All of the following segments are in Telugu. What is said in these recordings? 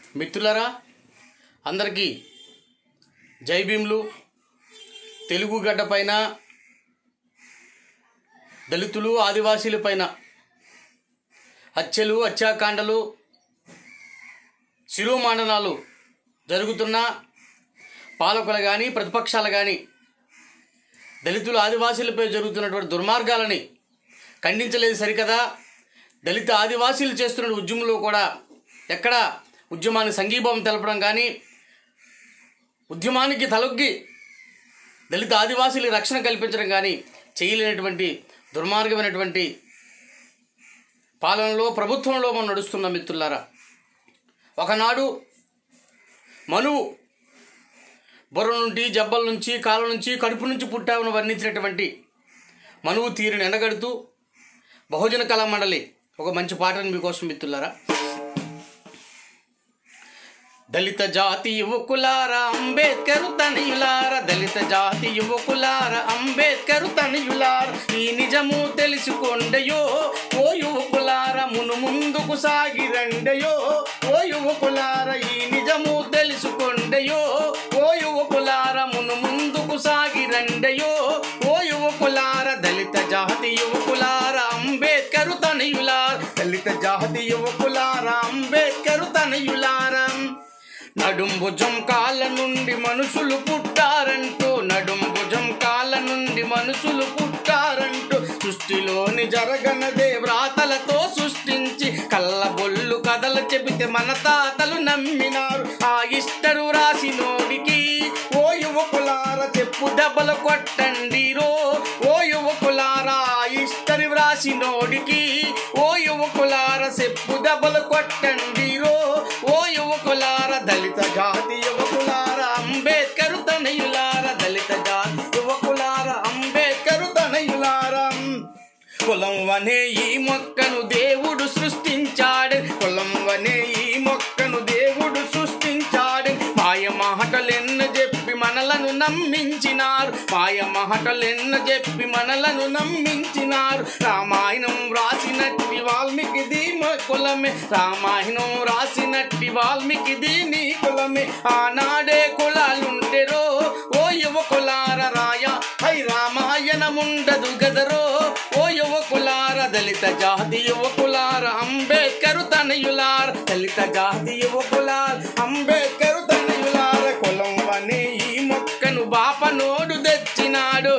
మిత్రులరా అందరికీ జై భీమ్లు తెలుగు గడ్డ పైన దళితులు ఆదివాసీల పైన హత్యలు హత్యాకాండలు శిరోమాండనాలు జరుగుతున్న పాలకులు కానీ ప్రతిపక్షాలు కానీ దళితులు ఆదివాసీలపై జరుగుతున్నటువంటి దుర్మార్గాలని ఖండించలేదు సరికదా దళిత ఆదివాసీలు చేస్తున్న ఉద్యమంలో కూడా ఎక్కడ ఉద్యమానికి సంఘీభావం తెలపడం కానీ ఉద్యమానికి తలొగ్గి దళిత ఆదివాసీలకు రక్షణ కల్పించడం కానీ చేయలేనటువంటి దుర్మార్గమైనటువంటి పాలనలో ప్రభుత్వంలో మనం నడుస్తున్న మిత్రులారా ఒకనాడు మనువు బుర్ర నుండి జబ్బల నుంచి కాళ్ళ నుంచి కడుపు నుంచి పుట్టామని వర్ణించినటువంటి మనువు తీరుని ఎండగడుతూ బహుజన కళా మండలి ఒక మంచి పాటను మీకోసం మిత్రులారా దళిత జాతి యువకులారా అంబేద్కర్ తనయులార దళిత జాతి యువకులార అంబేద్కర్ తనయులార ఈ నిజము తెలుసుకోండయో ఓ యువకులార మును ముందుకు సాగిరండయో ఓ యువకులార ఈ నిజము తెలుసుకోండయో ఓ యువకులార మును ముందుకు సాగిరండయో ఓ యువకులార దళిత జాతి యువకులార అంబేద్కర్ తనయులార దళిత జాతి యువకులార అంబేద్కర్ తనయులార నడుం భుజం కాళ్ళ నుండి మనుషులు పుట్టారంటూ నడుం భుజం కాళ్ళ నుండి మనుషులు పుట్టారంటూ సృష్టిలోని జరగనదే వ్రాతలతో సృష్టించి కళ్ళబొల్లు కథలు చెబితే మన తాతలు నమ్మినారు ఆ ఇష్టరు రాసినోడికి ఓ యువకులార చెప్పు దెబ్బలు కొట్టండి రో ఓ యువకులారా ఆ ఇష్టరి వ్రాసినోడికి ఓ యువకులార చెప్పు దెబ్బలు కొట్టండి రో ఓ యువకులార దళిత జాతి యువకులార అంబేద్కర్ తనయులార దళిత జాతి యువకులార అంబేద్కర్ తనయులార కులం అనే ఈ మొక్కను దేవుడు సృష్టించాడు కులం అనే ఈ మొక్కను దేవుడు సృష్టించాడు మాయ మాటలెన్న చెప్పి మనలను నమ్మించినారు మాయ మాటలెన్న చెప్పి మనలను నమ్మించినారు రామాయణం రాసినట్టి వాల్మీకి దీని కులమే రామాయణం రాసినట్టి వాల్మీకి దీని కులమే ఆనాడే కులాలుంటెరో ఓ యువకులార రాయ హై రామాయణముండదు గదరో ఓ యువకులార దళిత జాతి యువకులార అంబేద్కర్ తనయులార దళిత జాతి యువకులార అంబేద్కర్ తనయులార కులం అనే ఈ మొక్కను బాపనోడు తెచ్చినాడు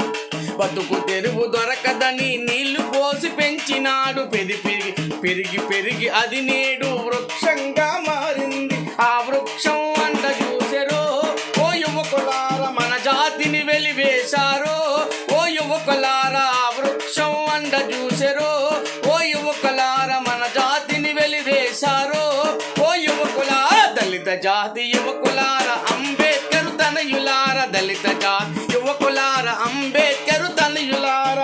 బతుకు తెరువు దొరకదని నీళ్లు పోసి పెంచినాడు పెరిగి పెరిగి పెరిగి పెరిగి అది నేడు వృక్షంగా మారింది ఆ వృక్షం అంట చూసెరో ఓ యువకులార మన జాతిని వెలివేశారో ఓ యువకులార ఆ వృక్షం అంట చూసెరో ఓ యువకులార మన జాతిని వెలివేశారో ఓ యువకులార దళిత జాతి యువకులార అంబేద్కర్ తనయులార దళిత జాతి యువకులార అంబేద్కర్ తనయులార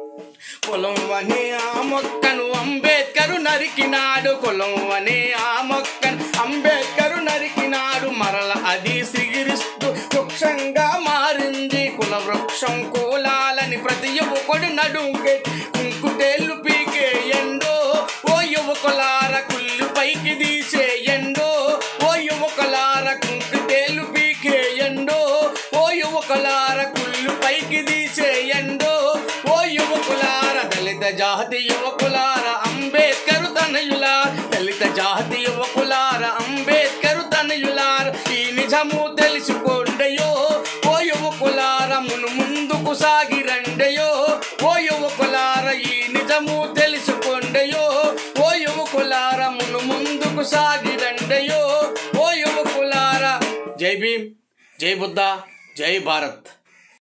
కులం అనే ఆ మొక్కను అంబేద్కరు నరికినాడు కులం అనే ఆ మొక్కను అంబేద్కరు నరికినాడు మరల అది సిగిరిస్తూ వృక్షంగా మారింది కుల వృక్షం కూలాలని ప్రతి యువకుడు నడుంకె కుంకుటేళ్ళు పీకే ఎండో ఓ యువకులార కుళ్ళు పైకి తీసే ఎండో ఓ యువకులార కుంకుటేళ్ళు పీకే ఎండో ఓ యువకులార కుళ్ళు పైకి తీసే ఎండో ఓ యువకులార దళిత జాతి యువకులార అంబేద్కర్ తనయులార దళిత జాతి యువకులార అంబేద్కర్ తనయులార ఈ నిజము తెలుసుకోండయో ఓ యువకులార మును ముందుకు సాగిరండయో ఓ యువకులార ఈ నిజము తెలుసుకోండయో ఓ యువకులార మును ముందుకు సాగిరండయో ఓ యువకులార జై భీమ్ జై బుద్ధ జై భారత్